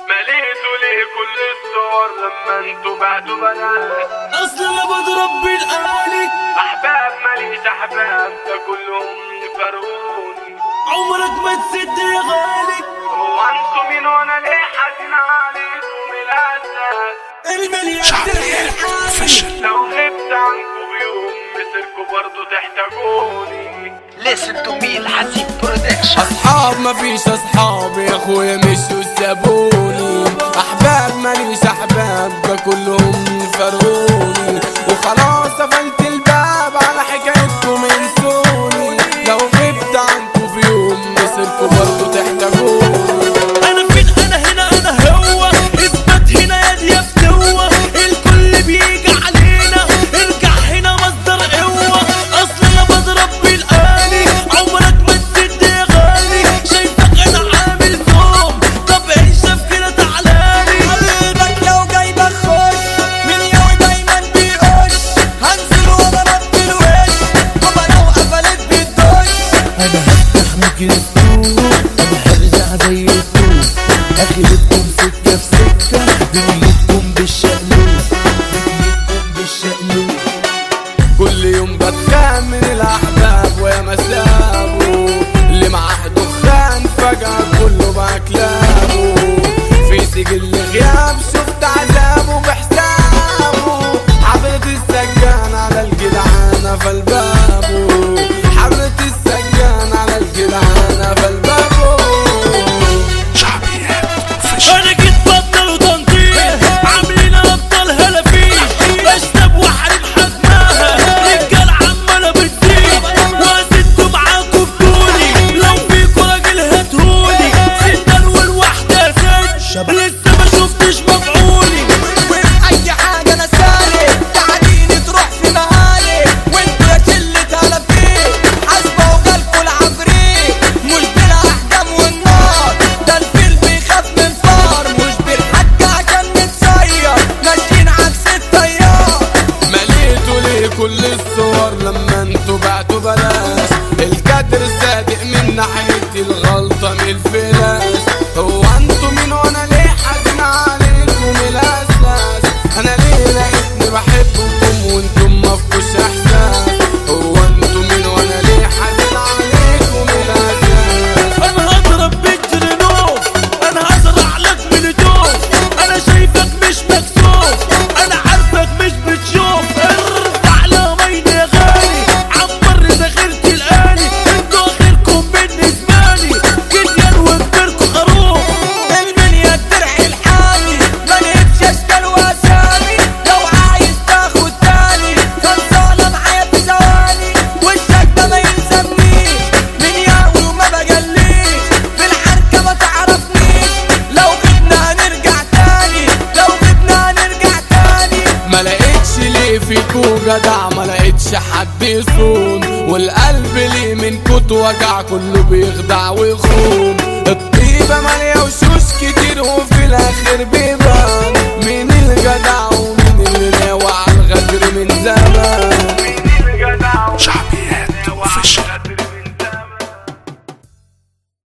مليتوا ليه كل الصور لما انتوا بعتوا بنات اصل انا بضرب بالآلي احباب ماليش احباب ده كلهم فرقوني عمرك ما تسد يا غالي هو انتوا مين وانا ليه حزين عليكم الاساس الملياردير الحالي لو غبت عنكم بيوم مسيركم برضو تحتاجوني Listen to me الحسيب برودكشن اصحاب مفيش اصحاب يا اخويا مشوا وسابوني احباب ماليش احباب ده كلهم فرقوني وخلاص قفلت الباب على حكايتكم انسوني لو غبت عنكم في يوم مصيركم برضو تحتاجوني انا فين انا هنا انا هو اثبت هنا يا دي يا فتوة الكل بيجي علينا ارجع هنا مصدر قوة اصل انا بضرب بالآلي عمرك ما تسد يا غالي شايفك انا عامل فوم طب عيشة في كده تعالالي قلبك لو جايبك خش من يوم دايما بيقش هنزل واضرب بالوش بابا لو قفلت بالدش انا هفتح ميكروفون انا هرجع زي الطوب اخرتكم سكه في سكه دنيتكم بالشقلوب دنيتكم بالشقلوب كل يوم بتخان من الاحباب ويا مسابه اللي معاه دخان فجأة كله بقى كلابه في سجل غياب شفت عذابه بحسابه حضرة السجان على الجدعانة فالبابه حضرة السجان على الجدعانة فالبابه انا جيت بطل وتنطيط عاملين ابطال هلافيش اشتب واحارب حجمها رجال عماله بتزيد وهزيدكم معاكم بدوني لو فيكوا راجل هاتهولي سندان والواحده ست لسه ما شفتش مفعولي وفي اي حاجة انا سالك تعاليني تروح في مهالك وانتوا يا شلة هلافيك حاسبة وجالكوا العفريت مش بالاحجام والنار ده الفيل بيخاف من فار مش بالحج عشان نتصير ماشيين عكس التيار مليتوا ليه كل الصور لما انتوا بعتوا بلاش الكدر صادق من ناحيتي الغلطة من الفلاش هو انتوا مين وانا ليه حزين عليكم الاساس انا ليه لقيتني بحبكم وانتم مفكوش احساس هو انتوا مين وانا ليه حزين عليكم الاساس انا هضرب بالترنوف انا هزرع لك ملتوف انا شايفك مش مكسوف انا عارفك مش بتشوف ارفع لمين يا غالي عمر ذخيرتي الالي انتوا اخركم بالنسبه لي جديان وكبركم خروف المنيا الدرع الحامي ما لقيتش اشكال واسامي لو عايز تاخد تاني خلصانه معايا في ثواني وشك ده ما يلزمنيش من ياوي وما بجليش في الحركه ما تعرفنيش لو غبنا هنرجع تاني لو غبنا هنرجع تاني ما لقيتش ليه فيكو جدع ما لقيتش حد يصون والقلب ليه من كت وجع كله بيخدع ويخون الطيبة مالية وشوش كتير وفي الاخر بيه